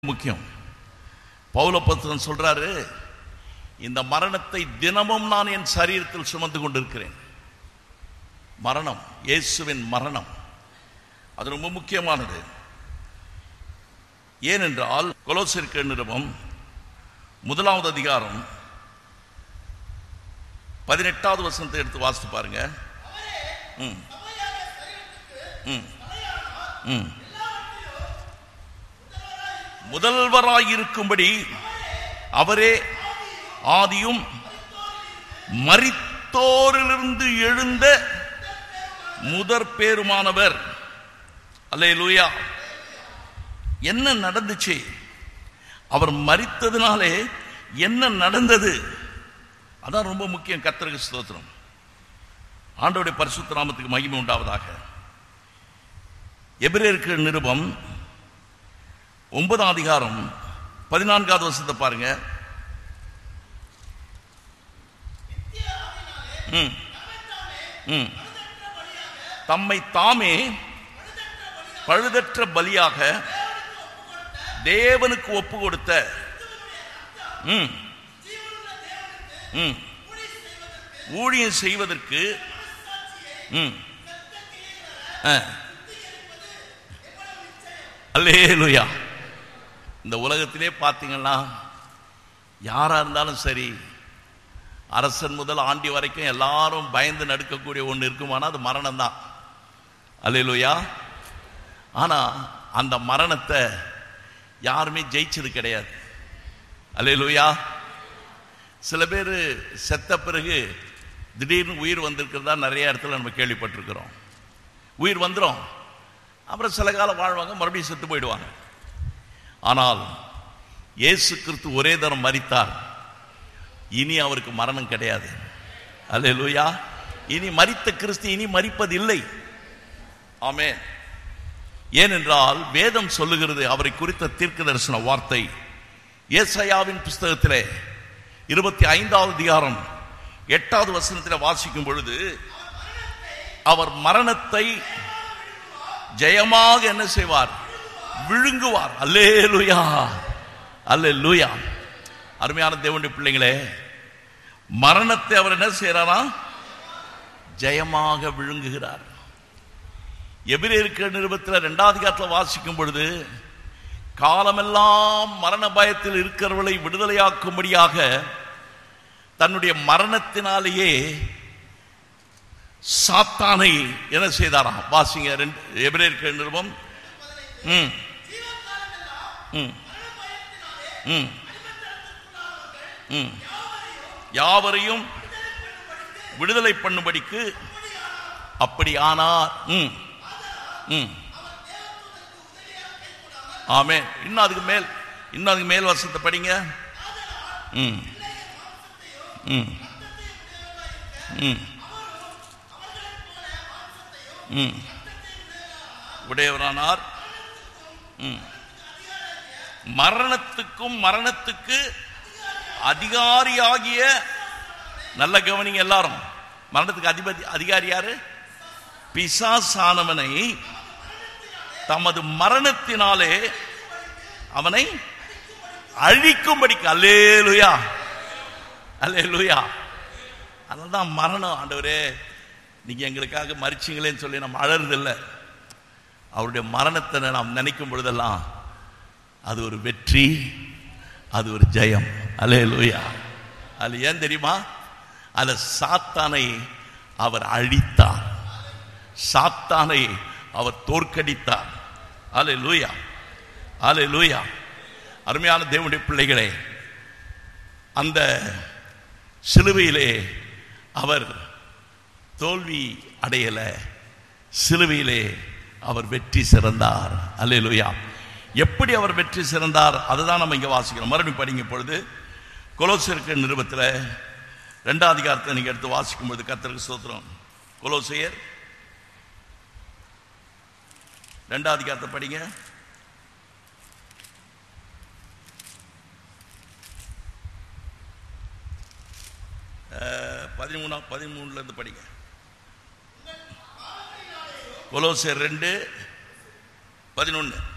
முக்கியம் பௌலபத்திரன் சொல்றாரு இந்த மரணத்தை தினமும் நான் என் சரீரத்தில் சுமந்து கொண்டிருக்கிறேன் மரணம் இயேசுவின் மரணம் அது ரொம்ப முக்கியமானது ஏனென்றால் கொலோசிற்கு நிருபம் முதலாவது அதிகாரம் பதினெட்டாவது வசனத்தை எடுத்து வாசித்து பாருங்க ம் ம் ம் முதல்வராயிருக்கும்படி அவரே ஆதியும் மரித்தோரிலிருந்து எழுந்த முதற் பேருமானவர் அல்லேலூயா என்ன நடந்துச்சு அவர் மரித்ததுனாலே என்ன நடந்தது அதான் ரொம்ப முக்கியம் கர்த்தருக்கு ஸ்தோத்திரம் ஆண்டோடைய பரிசுத்த நாமத்துக்கு மகிமை உண்டாவதாக எபிரேயருக்கு நிருபம் ஒன்பதாம் அதிகாரம் பதினான்காவது வருஷத்தை பாருங்க ம். ம். தம்மை தாமே பழுதற்ற பலியாக தேவனுக்கு ஒப்பு கொடுத்த ம். ம். ஊழியம் செய்வதற்கு ம். ஆ. அல்லேலூயா இந்த உலகத்திலே பார்த்தீங்கன்னா யாரா இருந்தாலும் சரி அரசன் முதல் ஆண்டி வரைக்கும் எல்லாரும் பயந்து நடுக்கக்கூடிய ஒன்று இருக்குமானா அது மரணம் தான் அல்லேலூயா ஆனா அந்த மரணத்தை யாருமே ஜெயிச்சது கிடையாது அல்லேலூயா சில பேர் செத்த பிறகு திடீர்னு உயிர் வந்திருக்கிறதா நிறைய இடத்துல நம்ம கேள்விப்பட்டிருக்கிறோம் உயிர் வந்துடும் அப்புறம் சில காலம் வாழ்வாங்க மறுபடியும் செத்து போயிடுவாங்க ஆனால் இயேசு கிறிஸ்து ஒரே தரம் மரித்தார் இனி அவருக்கு மரணம் கிடையாது அல்லேலூயா இனி மரித்த கிறிஸ்து இனி மரிப்பதில்லை ஆமே ஏனென்றால் வேதம் சொல்லுகிறது அவரை குறித்த தீர்க்க தரிசன வார்த்தை ஏசாயாவின் புஸ்தகத்திலே இருபத்தி ஐந்தாவது அதிகாரம் எட்டாவது வசனத்தில் வாசிக்கும் பொழுது அவர் மரணத்தை ஜெயமாக என்ன செய்வார் விழுங்குவார் அல்லேலூயா அல்லேலூயா அருமையான தேவனுடைய பிள்ளைங்களே மரணத்தை அவர் என்ன செய்யறாரா ஜெயமாக விழுங்குகிறார் எபிரேயருக்கு நிருபத்தில் ரெண்டாவது காலத்தில் வாசிக்கும் பொழுது காலமெல்லாம் மரண பயத்தில் இருக்கிறவர்களை விடுதலையாக்கும்படியாக தன்னுடைய மரணத்தினாலேயே சாத்தானை என்ன செய்தாராம் வாசிங்க ரெண்டு எபிரேயருக்கு நிருபம் ம் ம் ம் ம் யாவரையும் விடுதலை பண்ணும்படிக்கு அப்படி ஆனார் ம் ம் ஆமே இன்னும் அதுக்கு மேல் இன்னும் அதுக்கு மேல் வருஷத்தை படிங்க ம் ம் ம் ம் உடையவரானார் ம் மரணத்துக்கும் மரணத்துக்கு அதிகாரியாகிய நல்ல கவனிங்க எல்லாரும் மரணத்துக்கு அதிபதி அதிகாரி யாரு பிசாசானவனை தமது மரணத்தினாலே அவனை அழிக்கும்படிக்கு அல்லேலுயா அல்லேலுயா அதனால்தான் மரணம் ஆண்டவரே நீங்க எங்களுக்காக மறிச்சிங்களேன்னு சொல்லி நம்ம அழறதில்லை அவருடைய மரணத்தை நாம் நினைக்கும் பொழுதெல்லாம் அது ஒரு வெற்றி அது ஒரு ஜெயம் அலே லூயா அது ஏன் தெரியுமா அந்த சாத்தானை அவர் அழித்தார் சாத்தானை அவர் தோற்கடித்தார் அலே லூயா அலே லூயா அருமையான தேவனுடைய பிள்ளைகளே அந்த சிலுவையிலே அவர் தோல்வி அடையல சிலுவையிலே அவர் வெற்றி சிறந்தார் அல்லேலூயா எப்படி அவர் வெற்றி சிறந்தார் அதை தான் நம்ம இங்கே வாசிக்கிறோம் மறுபடியும் படிங்க பொழுது கொலோசியருக்கு நிருபத்தில் ரெண்டாம் அதிகாரத்தை நீங்கள் எடுத்து வாசிக்கும் பொழுது கத்தருக்கு சோத்திரம் கொலோசியர் ரெண்டாம் அதிகாரத்தை படிங்க பதிமூணா பதிமூணுல இருந்து படிங்க கொலோசியர் ரெண்டு பதினொன்று